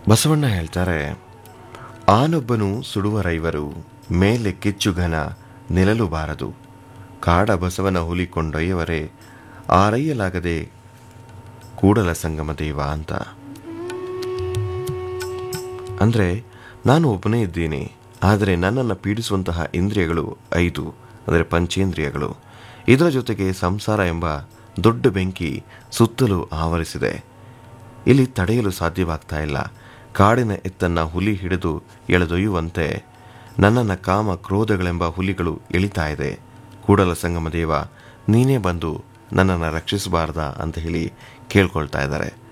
ಬಸವಣ್ಣ ಹೇಳ್ತಾರೆ ಆನೊಬ್ಬನು ಸುಡುವ ರೈವರು ಮೇಲೆ ಕಿಚ್ಚುಘನ ನಿಲ್ಲಲು ಬಾರದು ಕಾಡ ಬಸವನ ಹುಲಿ ಕೊಂಡೊಯ್ಯವರೇ ಆರೈಯಲಾಗದೆ ಕೂಡಲ ಸಂಗಮ ದೇವ ಅಂತ ಅಂದರೆ ನಾನು ಒಬ್ಬನೇ ಇದ್ದೀನಿ ಆದರೆ ನನ್ನನ್ನು ಪೀಡಿಸುವಂತಹ ಇಂದ್ರಿಯಗಳು ಐದು ಅಂದರೆ ಪಂಚೇಂದ್ರಿಯಗಳು ಇದರ ಜೊತೆಗೆ ಸಂಸಾರ ಎಂಬ ದೊಡ್ಡ ಬೆಂಕಿ ಸುತ್ತಲೂ ಆವರಿಸಿದೆ ಇಲ್ಲಿ ತಡೆಯಲು ಸಾಧ್ಯವಾಗ್ತಾ ಇಲ್ಲ ಕಾಡಿನ ಎತ್ತನ್ನ ಹುಲಿ ಹಿಡಿದು ಎಳೆದೊಯ್ಯುವಂತೆ ನನ್ನನ್ನು ಕಾಮ ಕ್ರೋಧಗಳೆಂಬ ಹುಲಿಗಳು ಎಳಿತಾ ಇದೆ ಕೂಡಲ ಸಂಗಮ ದೇವ ನೀನೇ ಬಂದು ನನ್ನನ್ನು ರಕ್ಷಿಸಬಾರ್ದಾ ಅಂತ ಹೇಳಿ ಕೇಳ್ಕೊಳ್ತಾ ಇದ್ದಾರೆ